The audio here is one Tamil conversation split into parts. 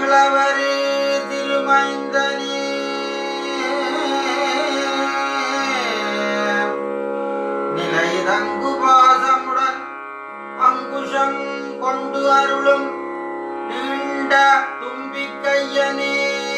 கிழவரு திருமைந்தனே நிலை தங்கு பாசமுடன் அங்குஷம் கொண்டு அருளும் நீண்ட தும்பிக்கையனே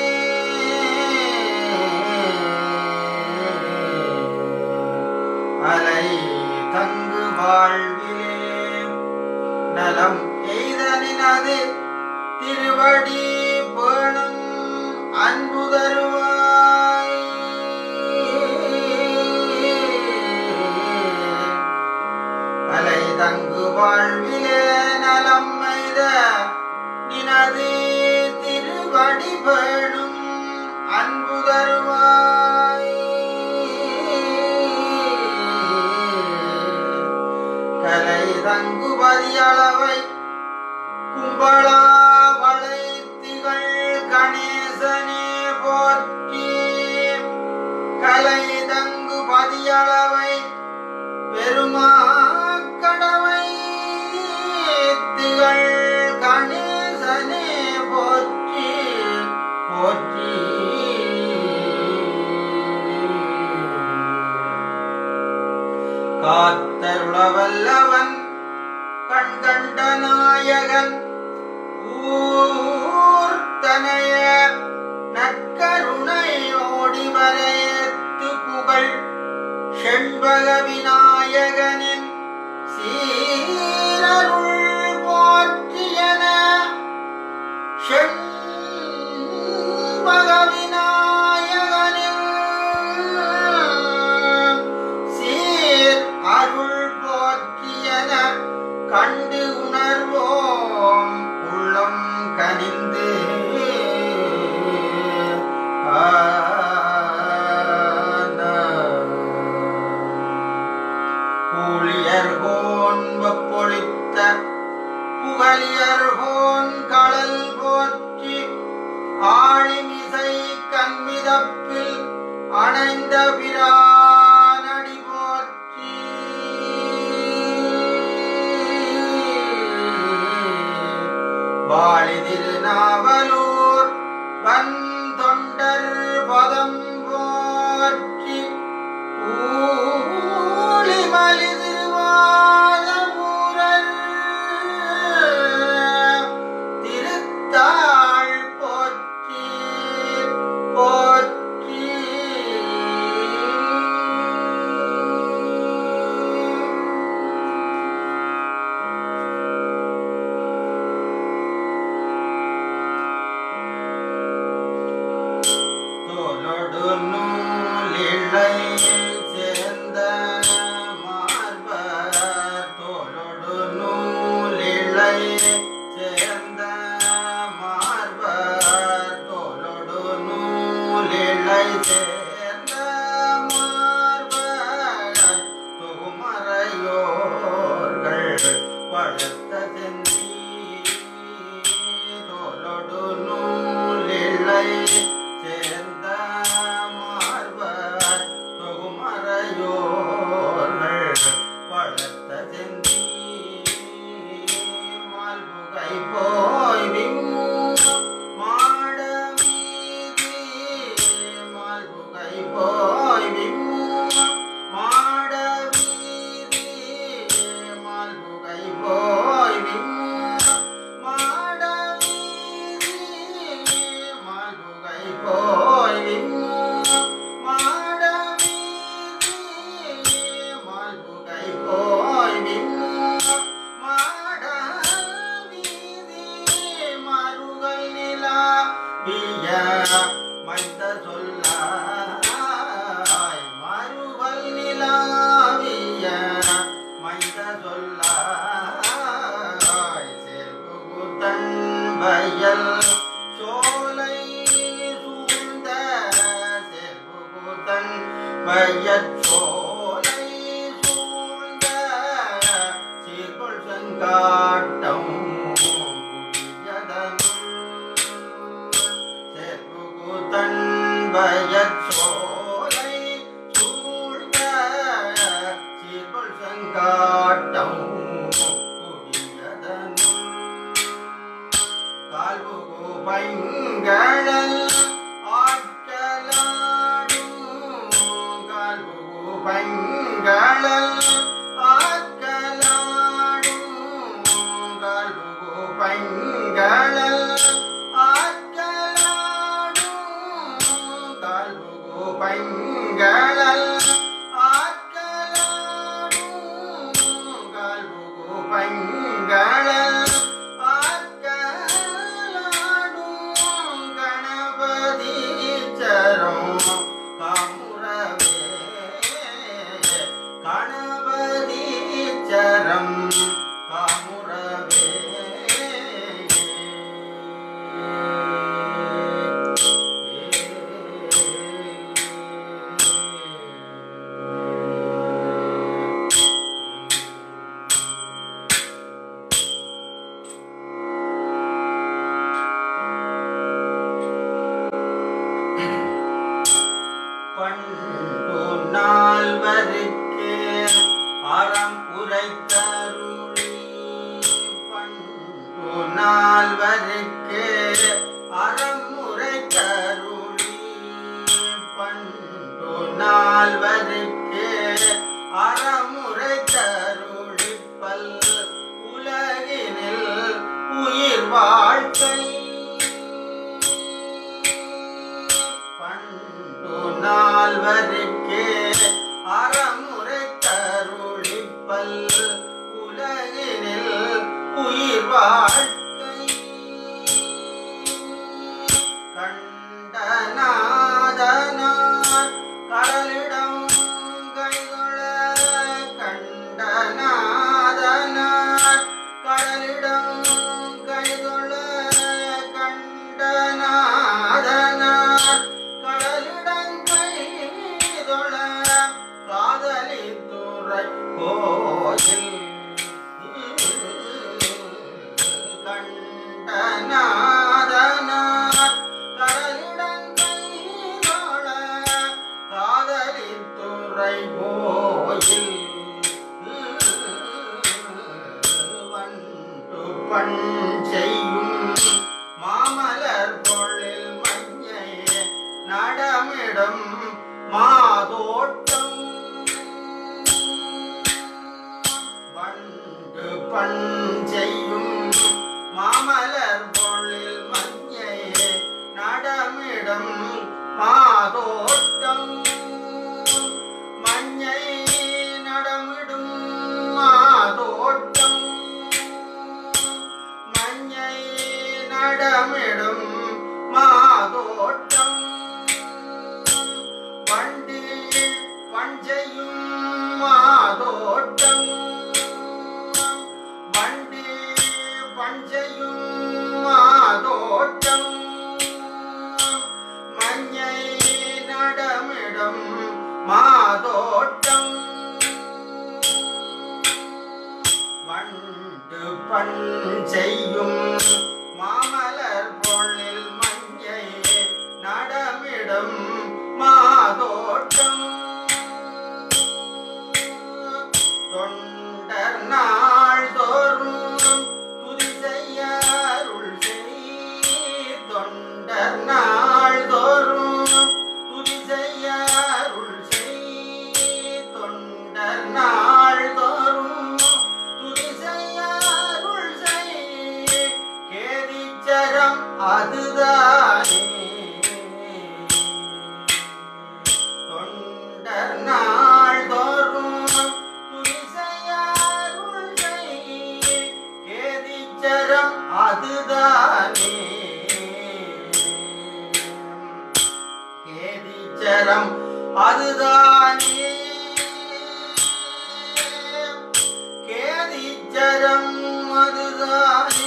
அலை தங்கு வாழ்விலே நலம் எய்தனினது திருவடி பேணும் அன்பு தருவாய் அலை தங்கு வாழ்விலே நலம் எய்த நினது திருவடி பேணும் அன்பு தருவாய் கலை தங்குபதி அளவை கும்பளா வளைத்திகள் கணேசனே போற்றி கலை தங்கு பதியளவை பெருமாக்கடவை திகள் கணேசனே போற்றி போற்றி காத்தருளவல்லவன் கண்கண்ட நாயகன் ஊர்த்தனைய நற்கருணையோடி வரையத்து புகழ் செண்பக விநாயகனின் சீரருள் போற்றியன செண்பக விநாயகனின் சீர் அருள் போற்றியன கண்டு உணர்வோம் உள்ளம் கனிந்து கூழியர்கோன் வெப்பொழித்த புகழியர்கோன் கடல் போற்றி ஆழிமிசை கண்மிதப்பில் அணைந்த பிரானடி போற்றி வாழி திருநாவலூர் வந்தொண்டர் பதம் போற்றி ஊழிமலி திருவாதமூரர் திருத்தாள் போற்றி போற்றி தோலொடு நூலிழை சேர்ந்த மார்பர் தோலொடு நூலிழை சேர்ந்த மார்பர் தோலொடு நூலிழை சேர்ந்த மார்பர் துகுமறையோர்கள் பழுத்த செந்தி தோலொடு நூலிழை சேர்ந்த மார்பர் தொகுமறையோர்கள் பழுத்த செந்தி மால்புகை போய் விம்மும் மாட வீதி மால்புகை போய் விம்மும் மாட வீதி மால்புகை போய் விம்மும் மாட வீதி மால்புகை போய் விம்மும் மாட வீதி மால்புகை போய் விம்மும் மாட வீதி மருகல் நிலா விய மைந்த சொல்லாய் மருகல் நிலாவிய மைந்த சொல்லாய் செல்புகுத்தன் வயல் சோலை சூழ்ந்த செல்புகுத்தன் வயற் சோலை சூழ்ந்த சீர்கொள் செங்காட்டம் செல்புகுத்தன் வயற் சோலை சூழ்ந்த சீர்கொள் செங்காட்டம் குடியதனுள் கால்புகு பைங்க பங்கழல் ஆட்களாடும் கால்புகு பங்கழல் ஆட்களாடும் கால்புகு பங்கழல் ஆட்களாடும் கால்புகு பங்கழல் ஆட்களாடும் கால்புகு பங்கழல் ஆட்களாடும் கணபதி சரம் காமுரவே கணபதி சரம் காமுரவே பண்டு நால்வருக்கே அறம் உரைத்தருளி பண்டு நால்வருக்கே அறம் உரைத்தருளி பண்டு நால்வருக்கே அறம் உரைத்தருளி பல் உலகினில் உயிர் வாழ்க்கை பண்டு நால்வருக்கே அறமுறை கருளிப்பல் உலகினில் உயிர் வாழ்க்கை கண்டநாதனார் கடலிடம் கைதொழ கண்டநாதனார் கடலிடம் கைதொழ கண்டநாதனார் கடலிடம் கைதொழ காதலித்துறை கோயில் கண்டநாதனார் கடலிடம் கைதொழ காதலித்துறை கோயில் வண்டு பண் செய்யும் மாமலர் பொழில் மஞ்சை நடமிடம் மாதோட்டம் வண்டு பண் செய்யும் மாமலர் பொழில் மஞ்சை நடமிடம் மாதோட்டம் மஞ்சை நடமிடும் மாதோட்டம் மஞ்சை நடமிடும் மாதோட்டம் வண்டி பஞ்சையும் மாதோட்டம் வண்டி பஞ்சையும் மாதோட்டம் மஞ்சை நடமிடும் மாதோட்டம் வண்டு பண் செய்யும் மாமலர் பொழில் மஞ்சை நடமிடும் மாதோட்டம் தொண்டர் நாள் தோறும் துதி செய்ய அருள் செய் தொண்டர் நாள் தோறும் துதி செய்ய அருள் செய் தொண்டர் நாள் தோறும் துதி செய்ய அருள் செய் கேதிச்சரம் அதுதானே தொண்டர் நாள் தோறும் துதி செய்ய அருள் செய் கேதிச்சரம் அதுதானே கேதிச்சரம் அதுதானே கேதிச்சரம் அதுதானே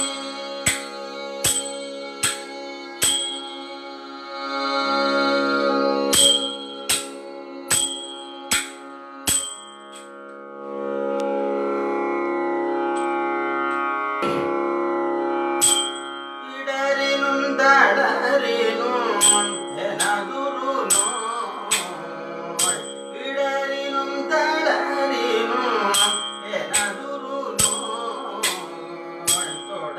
இடரினும் தடரினும் எனதுரு நோய் இடரினும் தடரினும் எனதுரு நோய்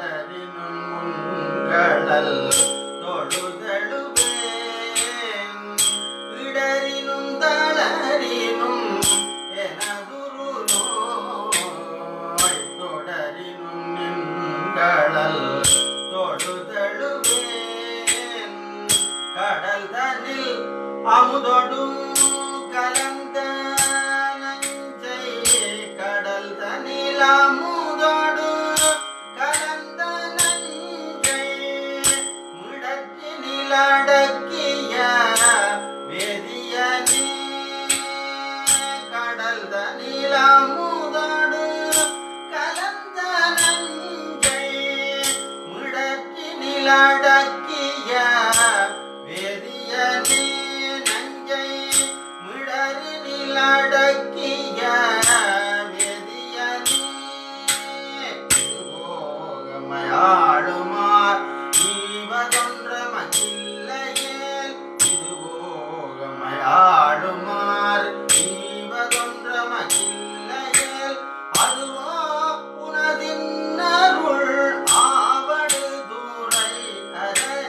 அமுதொடும் கலந்த நஞ்சை கடல் தனில் அமுதொடு கலந்த நஞ்சை முடக்கினில் அடக்கிய வேதியனே கடல் தனில் அமுதொடு கலந்த நஞ்சை முடக்கினில் அடக்கிய வேதியனே நஞ்சை மிடரினில் அடக்கிய வேதியனே போகமையாடுமார் ஈவதொன்ற மகில்லையேல் இது போகமையாடுமார் ஈவதொன்ற மகில்லையேல் அதுவோ உனதின்னருள் ஆவடு தூரை அரை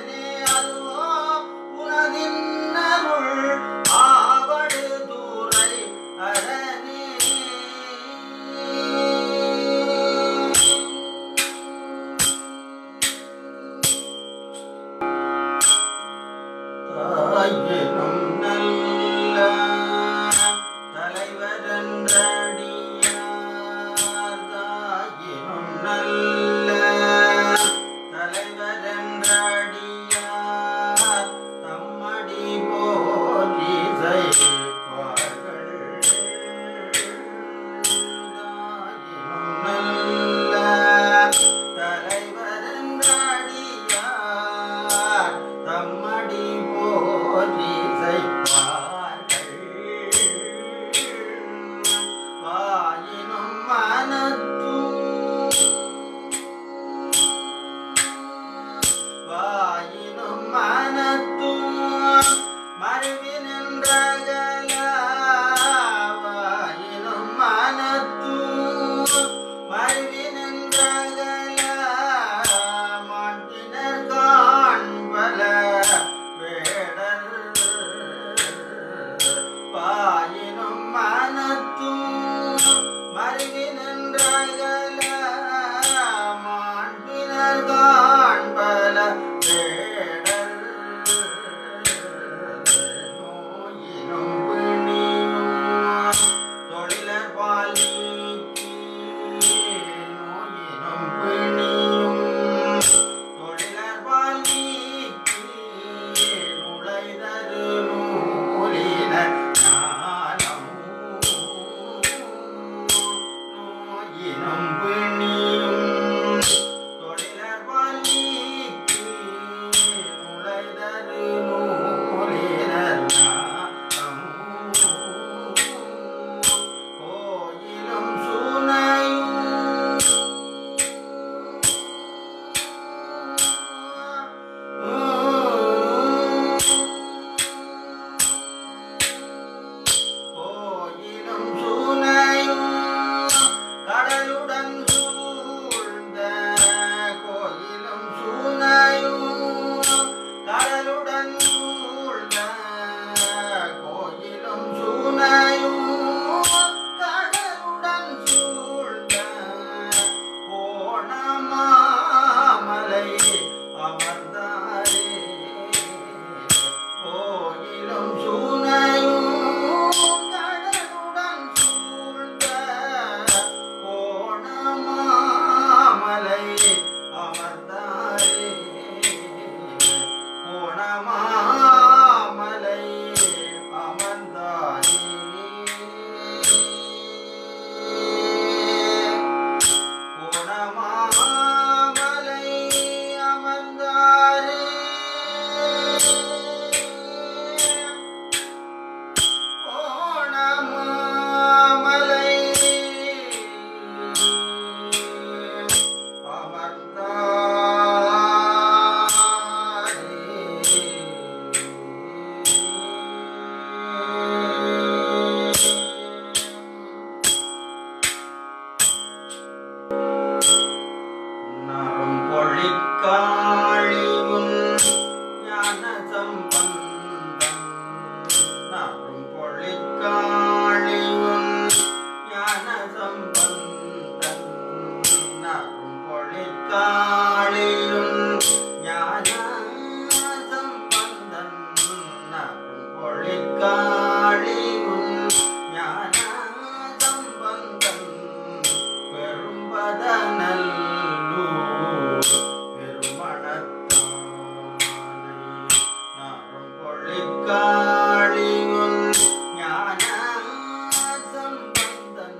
காளியுள் ஞான சம்பந்தன்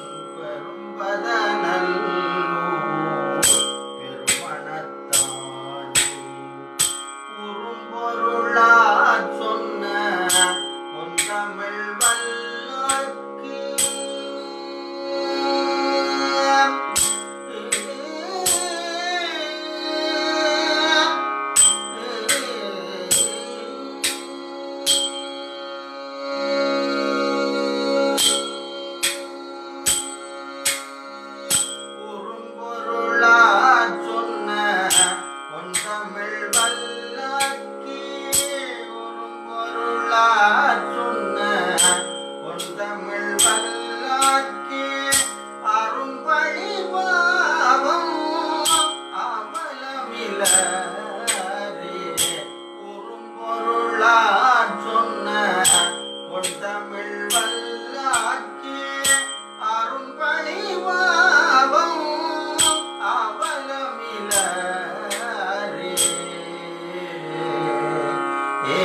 பெரும்பதனல்லூர் பெருமணத்தானே உறும்பொருளாற் சொன்ன ஒன்றமிழ் வல்லார்க்கு உறும்பொருளாற் சொன்ன ஒன்றமிழ் வல்லார்க்கே உறும்பொருளாற் சொன்ன ஒன்றமிழ் வல்லார்க்கே அரும்பழி பாவம் அமலமிலரே உறும்பொருளாற் சொன்ன ஒன்றமிழ் வல்லார்க்கே அரும்பழி பாவம் அவலமிலரே ஏ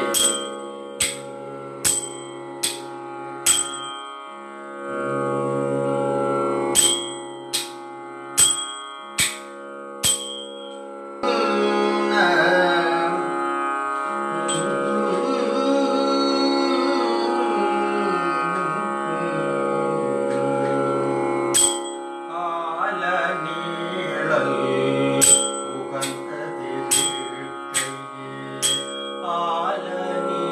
ஆல நீழல் உகந்ததிருக்கையே ஆல நீ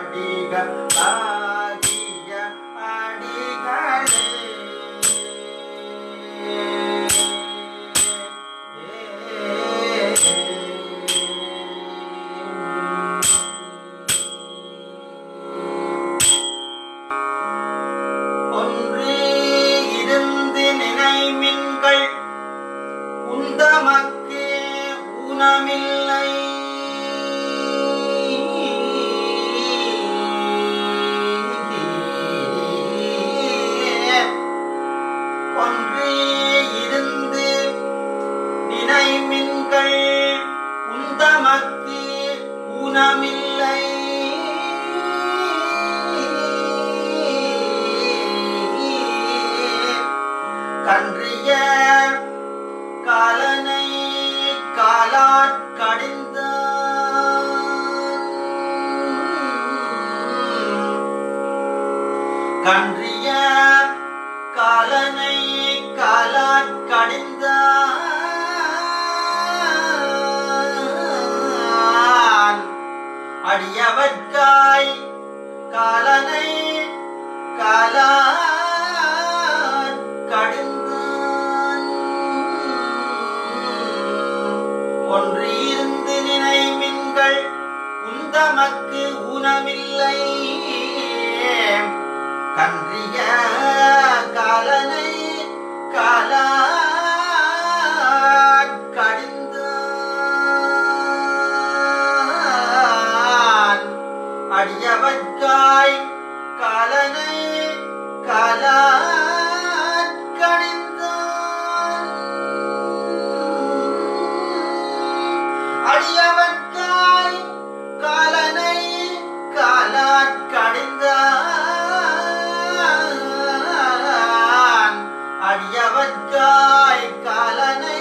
அடிகள் ஆகிய அடிகளே ஒன்று இருந்து நினைமின்கள் உந்தமக்கு ஊனமில்லை ஒன்று இருந்து நினைமின்கள் உந்தமக்கு ஊனமில்லை கன்றிய காலனை காலாட்கடிந்த கன்றிய காலனை காலாட்கடிந்த அடியவர்காய் காலனை காலாட்கடிந்தான் ஒன்று இருந்து நினைமின்கள் உந்தமக்கு ஊனமில்லை கன்றிய காலனை காலாட்கடிந்தான் அடியவர்காய் காலனை காலாட்கடிந்தான் அடியவர்காய் காலனை காலாட்கடிந்தான் அடியவர்காய் காலனை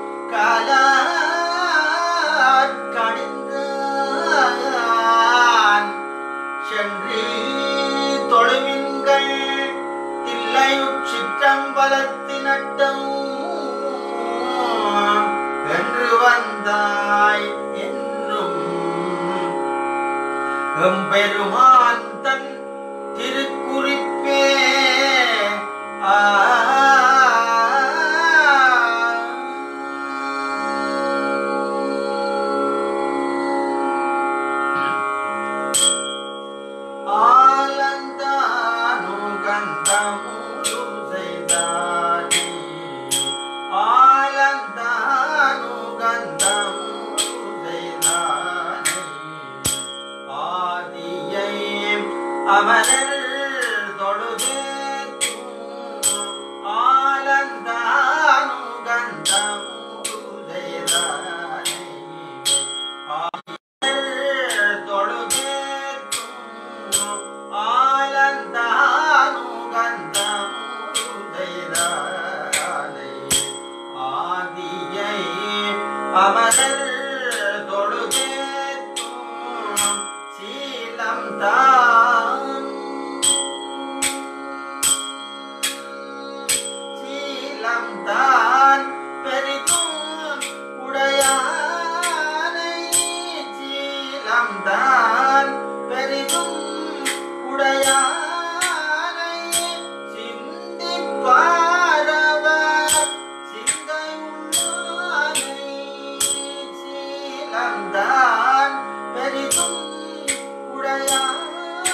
காலாட்கடிந்தான் சென்றி தொழுமின்கள் தில்லையுச்சிற்றம்பலத்தி நட்டம் என்று வந்தாய் என்னும் எம்பெருமான் தன் திருக்குறிப்பே ஆ ஆலந்தானு கந்தமுரு செய்தானே ஆலந்தானு கந்தமுரு செய்தானே ஆதியை அமரர் தொழுது ஆலந்தானு கந்தமுரு செய்தானே தொழுது ஆலந்தானு கந்தமுதைதானை ஆதியை அமரர் தொழுது சீலம் தான் சீலம் தான் பெரிதும் உடையானை சீலம் தான் பெரிதும் உடையானை சிந்தி பாரவர் சிந்தை உள்ளானை சீலம் தான் பெரிதும் உடையானை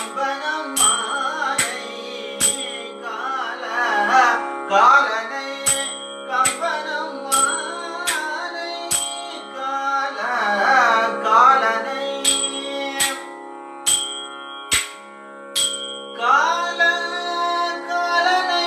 கம்பனம் மாலை கால காலனை கம்பனம் மாலை கால காலனை கால காலனை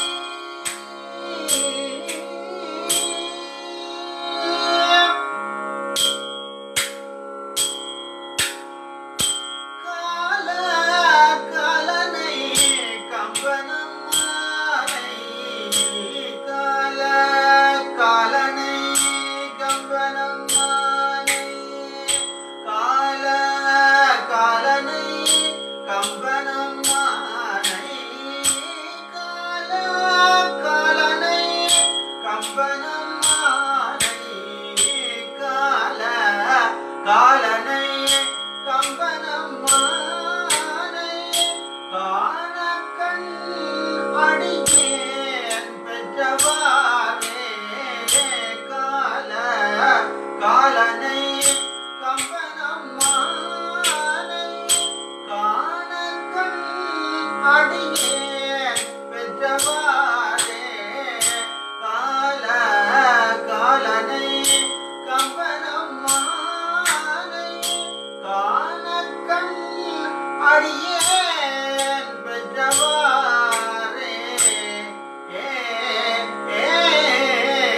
கால காலனை கம்பனம் மாலை கால காலனை கம்பனம் மாலை கால காலனை கம்பனம் மாலை கால காலனை கம்பனம் மாலை கால காலனை கம்பனம் மாலை காண கண் அடியேன் பெற்றவாறே கால காலனை கம்பனம் மாலை காண கண் அடியேன் பெற்றவாறே கால காலனை கம்பனம் மாலை காண கண் அடியேன் பெற்றவாறே ஏ ஏ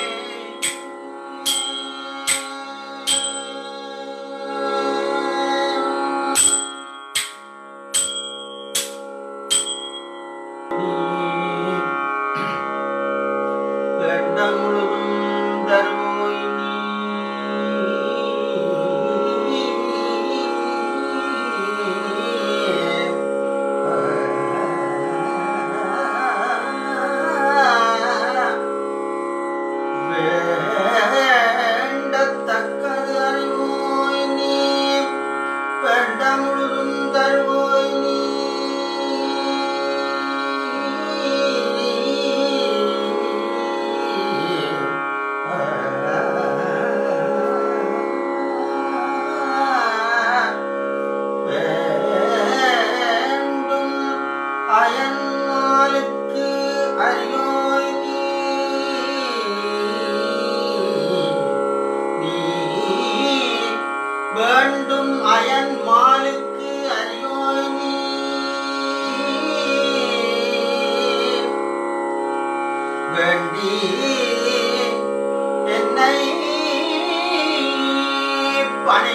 வெண்டம் முழுதும் தருவோய் நீ வேண்டத்தக்கது அறிவோய் நீ வெண்டம் முழுதும் தருவோய் நீ வேண்டும் அயன்மாலுக்கு அறியோய் நீ நீ வேண்டும் அயன் மாலுக்கு அறியோய் நீ வேண்டி என்னை பணி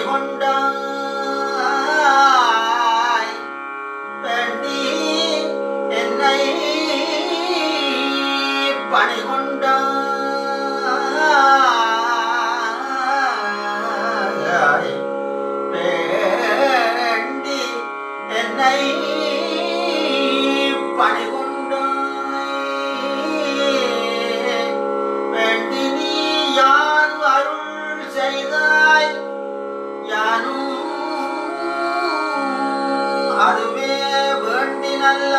கொண்டாய் வேண்டி என்னை பணி கொண்டாய் வேண்டி என்னை பணி கொண்டாய் வேண்டி நீ யார் அருள் செய்தாய் யானும் அதுவே வேண்டி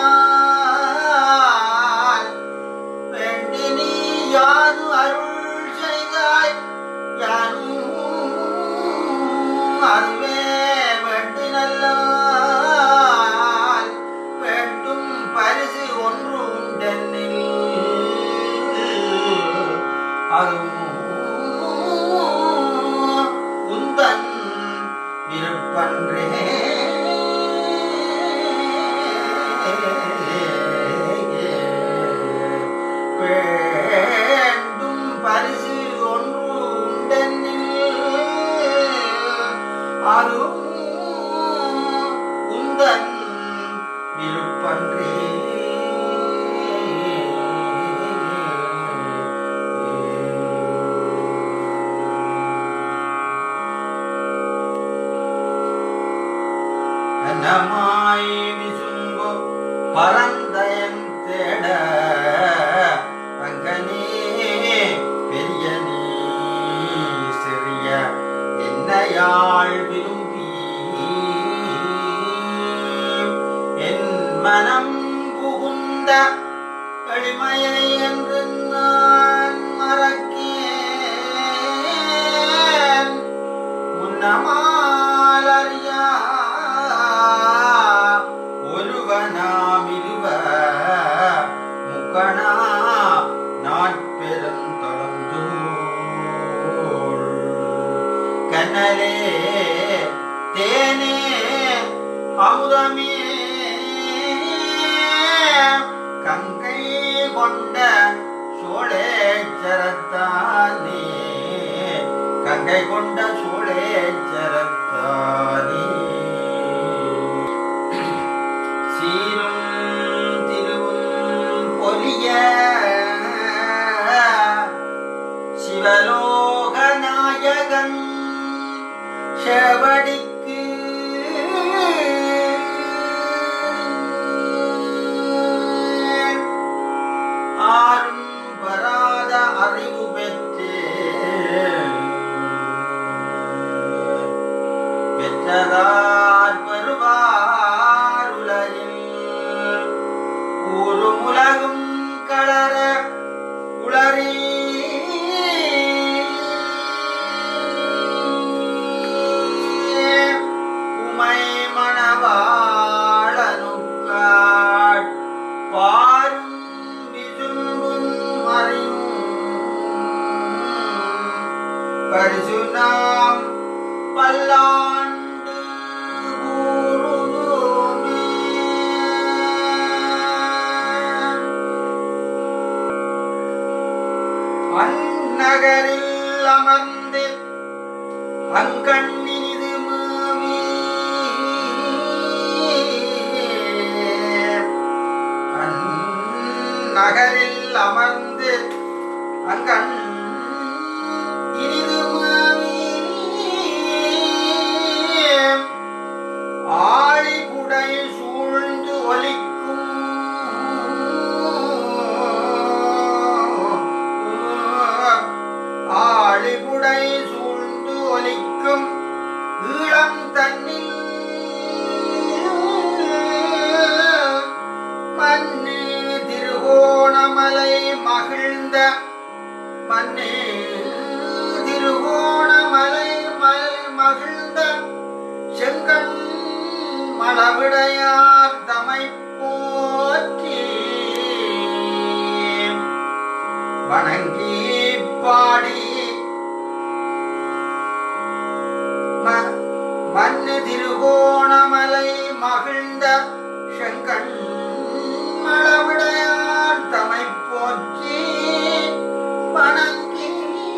நல்லாய் வேண்டி நீ யாது அருள் செய்தாய் யானும் அதுவே வேண்டி நல்லாய் வேண்டும் பரிசு ஒன்று உண்டென்னில் அதுவும் உந்தன் விருப்பன்றே வேண்டும் பரிசு ஒன்று உண்டென்னில் அதுவும் உந்தன் விருப்பன்றே நமாய் விசும்பு பரந்தயன் தேட அங்கனே பெரிய நீ சிறிய என்னையாள் விரும்பி என் மனம் புகுந்த எளிமையை என்று நான் மறக்கேன் முன்னமாலறியா அமுதமே கங்கை கொண்ட சோழேச்சரத்தானே கங்கை கொண்ட சோழேச்சரத்தானே சீரும் திருவும் பொலிய சிவலோக நாயகன் செவடிக்கு ஆறும் வராத அறிவு பெற்றே பெற்றதார் வருவார் உலகில் ஒரு உலகும் கலர உளறி உமை மணவாளனுக்காட் பாரும் விசும்பும் அறியும் பரிசு நாம் பல்லாண்டு கூறுதுமே. அந்நகரில் அமர்ந்து அங்கண்ணினிது மாவி அந்நகரில் அமர்ந்து அங்கண் இனிது மாவி ஆழிபுடை சூழ்ந்து ஒலிக்கும் ஆழிபுடை சூழ்ந்து ஒலிக்கும் ஈழம் தன்னில் மண்ணு திருகோணமலை மகிழ்ந்த மண்ணு திருகோணமலை ம- மகிழ்ந்த செங்கண் மலவிடையார் தமை போற்றி வணங்கி பாடி ம- மண்ணு திருகோணமலை மகிழ்ந்த செங்கண் மலவிடையார் தமை போற்றி வணங்கி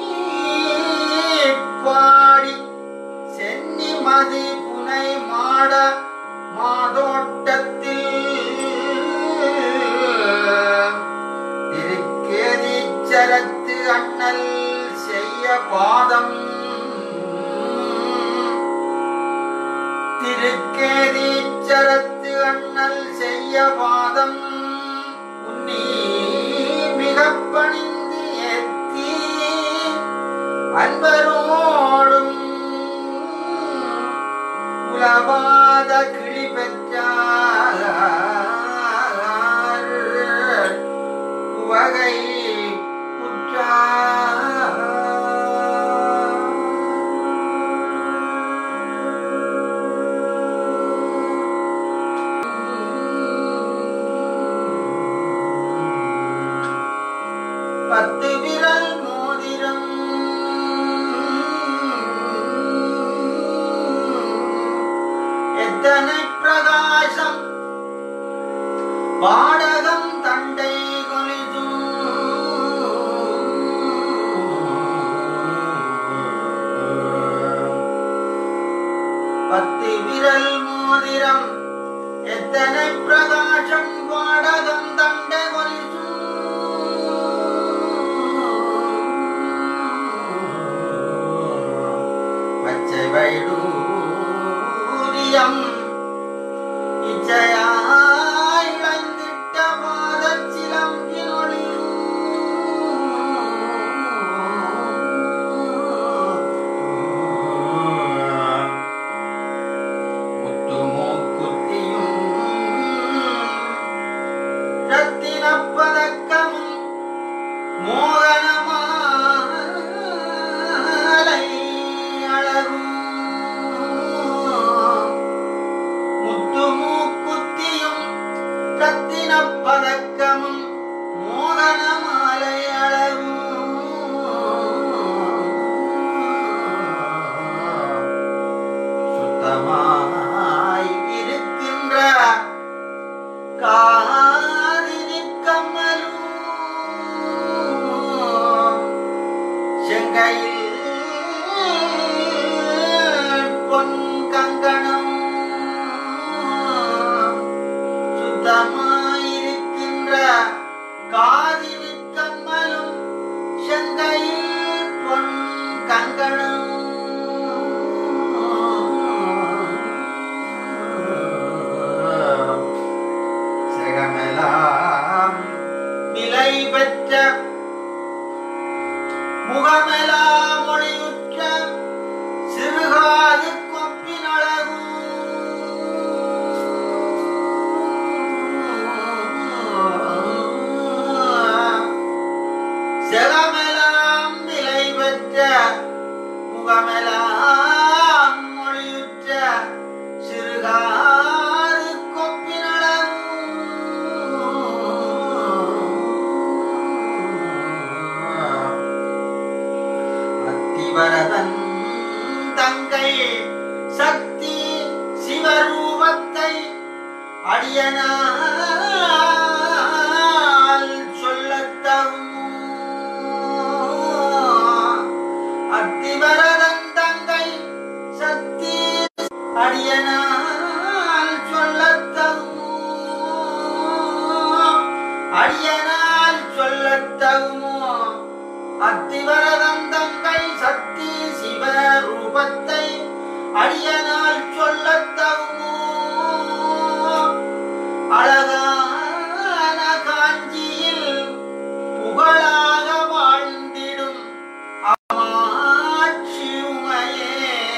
பாடி சென்னி மதி புனை மாட மாதோட்டத்தில் திருக்கேதீச்சரத்து அண்ணல் செய்ய பாதம் திருக்கேதீச்சரத்து அண்ணல் செய்ய பாதம் உன்னி மிக பணிந்து ஏத்தி அன்பரோடும் உலவாத கிளி பெற்றார் உவகை பத்து விரல் மோதிரம் எத்தனை பிரகாசம் பாடகம் தண்டை கொலிதும் பத்து விரல் மோதிரம் எத்தனை பிரகாசம் பாடகம் தண்டை கொலிதும் பச்சை வைடூரியம் இச்சையாய் இழைந்திட்ட மாதச் சிலம்பினொளியும் முத்துமூக்குத்தியும் ரத்தினப்பதக்கமும் மோகனமாலை அழகும் முத்துமூக்குத்தியும் ரத்தினப்பதக்கமும் மோகனமாலை அழகும் சுத்தமாய் இருக்கு காதினிற் கம்மலும் செங்கையில் பொன் கங்கணம் சுத்தமாயிருக்கின்ற காதினிற் கம்மலும் செங்கையில் பொன் கங்கணம் செகமெலாம் விலை பெற்ற முகமெலாம் ஒளியுற்ற சிறுகாது கொப்பின் செகமெலாம் விலை பெற்ற முகமெலாம் ஒளியுற்ற சிறுகாது கொப்பின் அத்திவரதன் தங்கை சக்தி சிவரூபத்தை அடியனால் சொல்லத்தகும் அத்திவரதன் தங்கை சக்தி அடியனால் சொல்லத்தகும் அடியனால் சொல்லத்தகுமோ அத்திவரதன் தங்கை சக்தி சிவ ரூபத்தை அடியனால் சொல்லத்தகுமோ அழகான காஞ்சியில் புகழாக வாழ்ந்திடும் அமாட்சி உமையே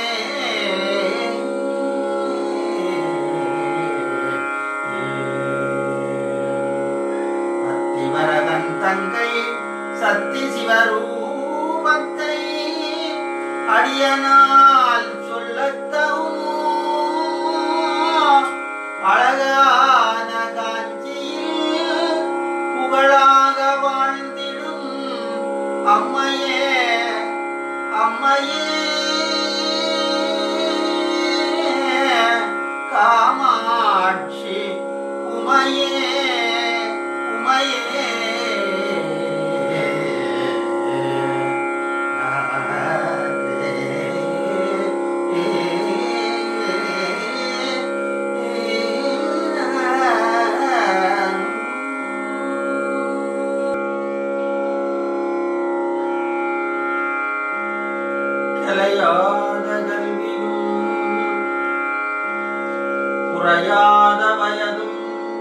அத்திவரதன் தங்கை சக்தி சிவரூபத்தை அடியனால் சொல்லத்தகுமோ அழகான காஞ்சியில் புகழாக வாழ்ந்திடும் அம்மையே அம்மையே காமாட்சி உமையே உமையே கிளையாத கல்வியும் குறையாத வயதும்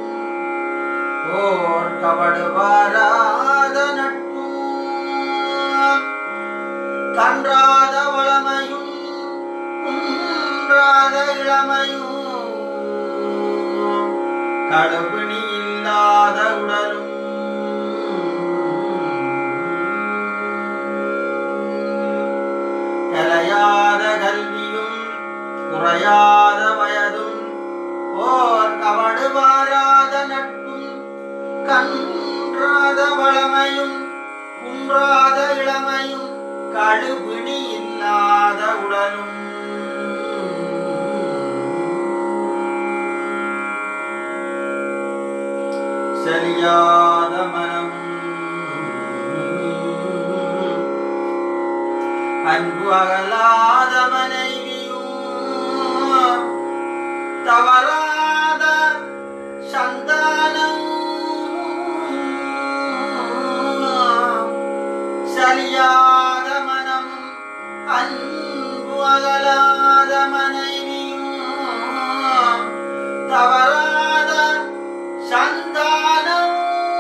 ஓர் கவடு வாராத நட்பும் கன்றாத வளமையும் குன்றாத இளமையும் கடுபிணி இல்லாத உடலும் கலையாத கல்வியும் குறையாத வயதும் ஓர் கவடு வாராத நட்பும் கன்றாத வளமையும் குன்றாத இளமையும் கழுபிணி இல்லாத உடலும் சரியாத மனமும் அன்பு அகலாத மனைவியும் தவறாத சந்தானம் சரியாத மனமும் அன்பு அகலாத மனைவியும் தவறாத சந்தானம்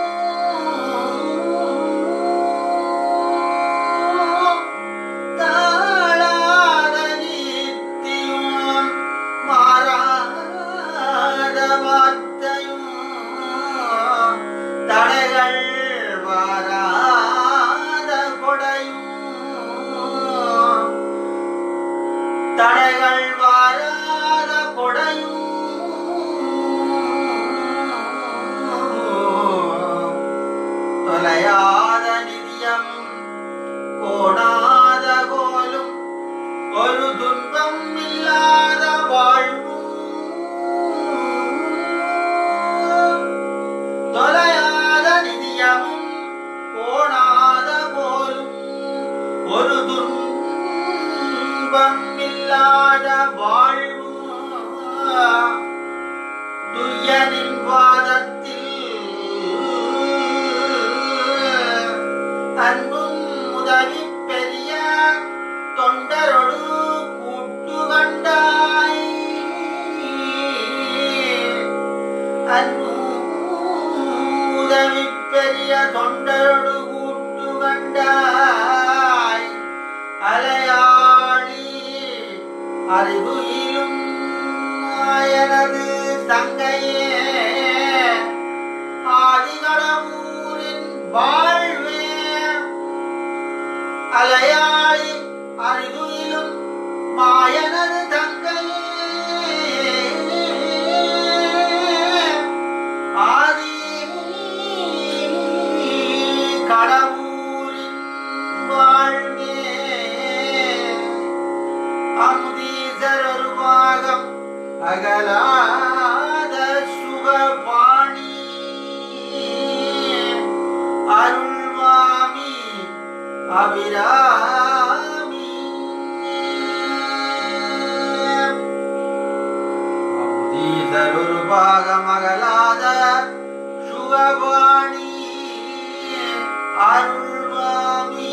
தாழாத நீத்தியும் மாறாத வார்த்தையும் தடைகள் வாராத கொடையும் தடைகள் வாராத கொடையும் துய்யனின் பாதத்தில் அன்பும் உதவி பெரிய தொண்டரொடு கூட்டு கண்டாய் அன்பும் உதவி பெரிய தொண்டரொடு கூட்டு கண்டாய் அலையாளி அறிவுயிலும் எனது தங்கையே ஆதிகடவூரின் வாழ்வே அலையாளி அறிவுயிலும் மாயனது தங்கையே ஆதி கடவுரின் வாழ்வே அமுதீசர் ஒரு பாகம் அகலாத சுகபாணி அருள்வாமி அபிராமி அமுதீசர் ஒரு பாகம் அகலாத சுகபாணி அருள்வாமி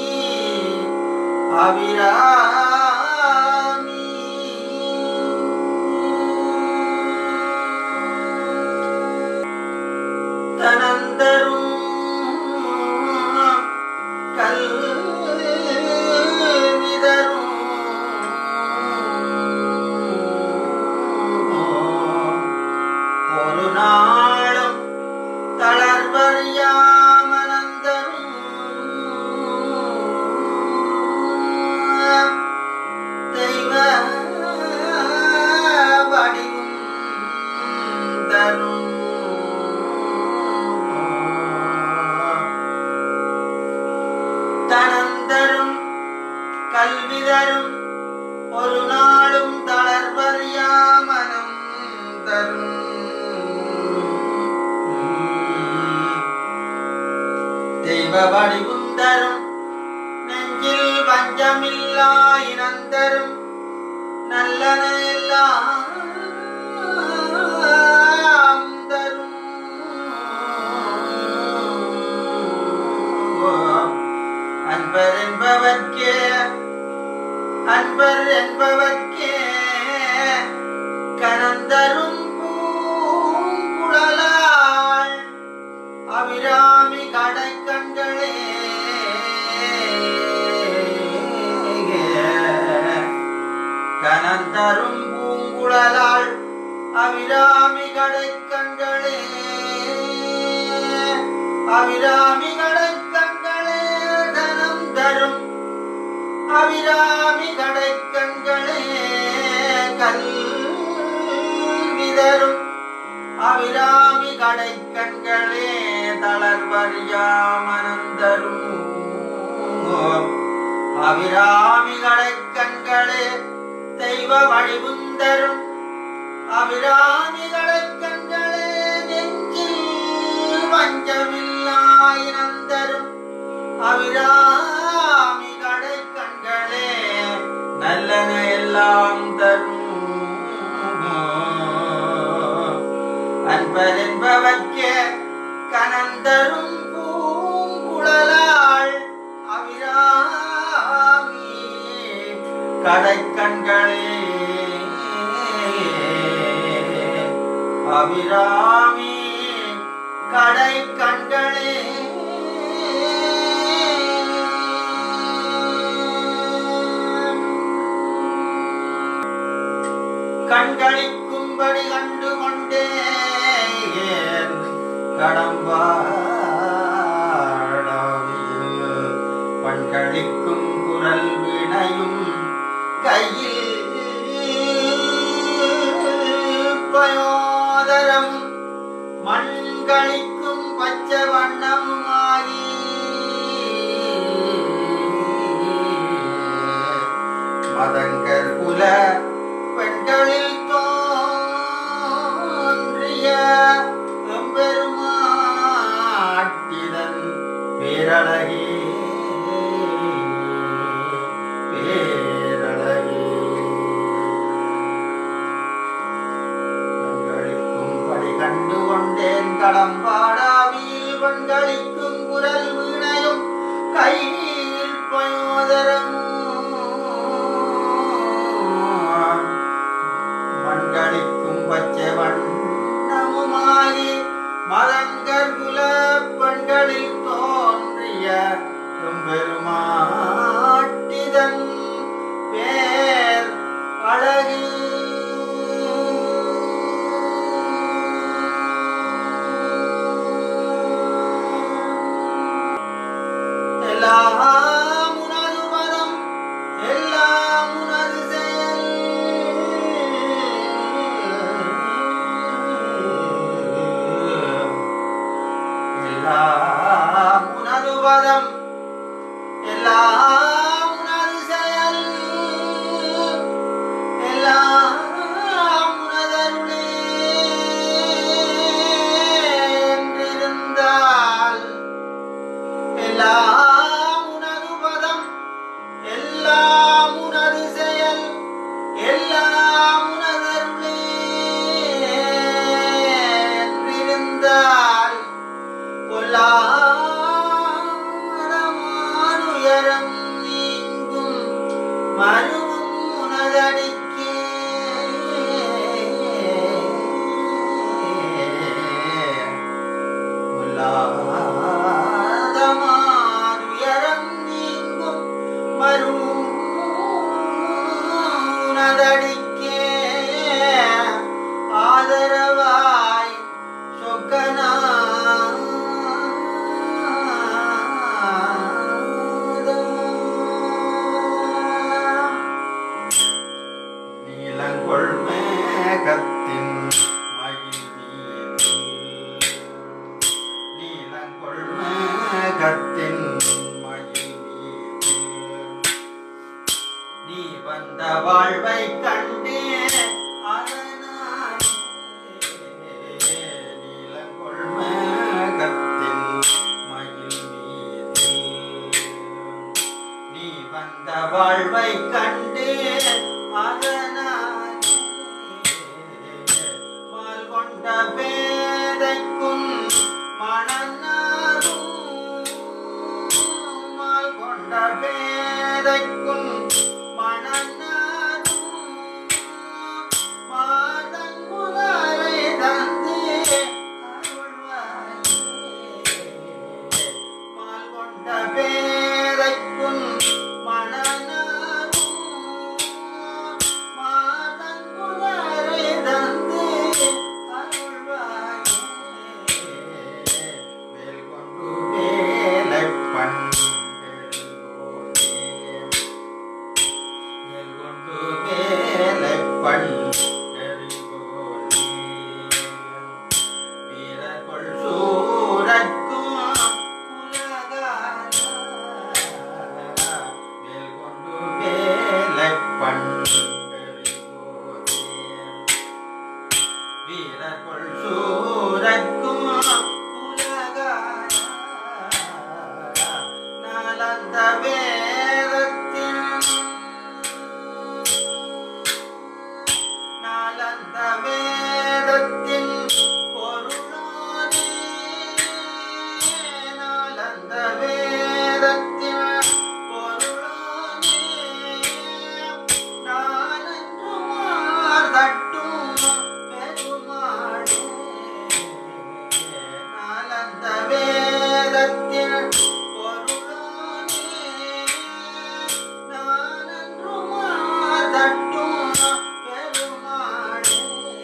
அபிராமி தனந்தரும் கல்விதரும் ஒரு நாளும் தளர்வறியாமனந்தரும் தெய்வ வடிவும் தரும் தனந்தரும் கல்விதரும் ஒரு நாளும் தளர்வறியாமனம் தரும் தெய்வ வடிவும் தரும் நெஞ்சில் பஞ்சமில்லா இனந்தரும் நல்லன எல்லாம் தரும் அன்பர் என்பவர்க்கே அன்பர் என்பவர்க்கே கனந்தரும் பூங்குழலாள் அபிராமி கடைக்கண்களே கனந்தரும் பூங்குழலாள் அபிராமி கடைக்கண்களே அபிராமி கடைக்கண்களே தனம் தரும் அபிராமி கடைக்கண்களே கல்விதரும் அபிராமி கடைக்கண்களே தளர்வறியாமனந்தரும் அபிராமி கடைக்கண்களே தெய்வ வழிவுந்தரும் அபிராமி கடைக்கண்களே நெஞ்சில் வஞ்சமில்லாயினந்தரும் அபிராமி கடைக்கண்களே நல்லன எல்லாம் தரும் அன்பர் என்பவர்க்கே கனந்தரும் பூங்குழலாள் அபிராமி கடைக்கண்களே அபிராமி கடைக்கண்களே கண்களிக்கும்படி கண்டு கொண்டேன் கடம்பாடாவில் பண்களிக்கும் குரல் வினையும் கையில் பயோதரம் மண்களிக்கும் பச்சை வண்ணமுமாகி மதங்கர் குல பெண்களில் தோன்றிய எம்பெருமாட்டிதன் பேரழகே பேரழகே கண்களிக்கும் படி கண்டு கொண்டேன் களம்பாடாவியில் பண்களிக்கும் குரல் வீணையும் கையில் பயோதரம் மண்களிக்கும் பச்சை வண்ணமுமாகி மதங்கர் குல பெண்களில் தோன்றிய பெருமாட்டிதன் பேர் அழகு எல்லாம் உனது மனம் எல்லாம் உனது செயல் எல்லாம் உனது பதம் எல்லாம் உனது செயல் எல்லாம் உனதருளே என்றிருந்தால் எல்லாம் உனது பதம் எல்லாம் உனது செயல் எல்லாம் உனதருளே என்றிருந்தால் பொல்லாதமானுயரம் நீங்கும் மருவும் உனதடிக்கே பொல்லாதமானுயரம் நீங்கும் மருவும் உனதடிக்கே ஆதரவாய் சொக்கனா நீலங்கொள் மேகத்தின் மகிழ் வீதில் நீலங்கொள் மேகத்தின் மகிழ் வீதில் நீ வந்த வாழ்வை கண்டே அதனாலே நீலங்கொள் மேகத்தின் மகிழ் வீதில் நீ வந்த வாழ்வை கண்டே அதனாலே மால் கொண்ட பேதைக்கும் மணநாரும் மால் கொண்ட பேதைக்கும் மணநாரும் மாதன் முதலை தந்து அருள்வாயே மால் கொண்ட பேதைக்கும் மணநாரும் மாதன் முதலை தந்து அருள்வாயே வேல் கொண்டு வேலைப் பண்டெறிவோனே. வேல் கொண்டு வேலைப் பண்டெறிவோனே. வீரர்கொள் சூரர்க்கும் உலகாரா. வேல் கொண்டு வேலைப் பண்டெறிவோனே. வீரர்கொள் சூரர்க்கும் உலகாரா. நாலந்த வேதத்தின் நாலந்த வேதத்தின் பொருளானே நாலந்த வேதத்தின் பொருளானே நானன்று மார்தட்டும் பெருமாளே நாலந்த வேதத்தின் பொருளானே நானன்று மார்தட்டும் பெருமாளே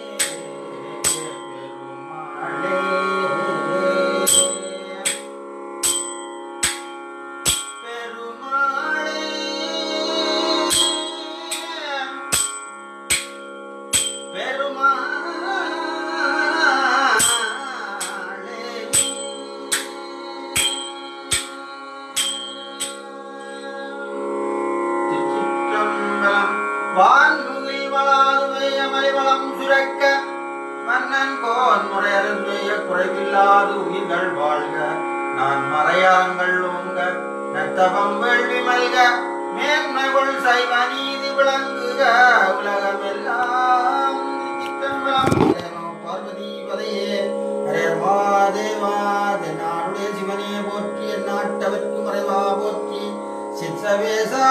பெருமாளே பெருமாளே திருச்சிற்றம்பலம் வான்முகில் வளாதுமைய மலைவளம் சுரக்க மன்னன் கோன் முறையருந்துய குறைவில்லாது உயிர்கள் வாழ்க நான் மறையாங்கள் ஓங்க நத்தபம் வேள்வி மல்க மேன்மைகள் சைவ நீதி விளங்குக உலகமெல்லாம் திருச்சிற்றம்பலம் பார்வதி பதையே தேவா தென்னாடுடைய சிவனே போற்றி எந்நாட்டவர்க்கு மறைவா போற்றி சித்சவேசா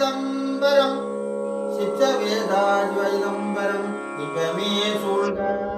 சிவதிதம்பரம் சித்சவேதா சிவதிதம்பரம் இப்பமே சூழ்க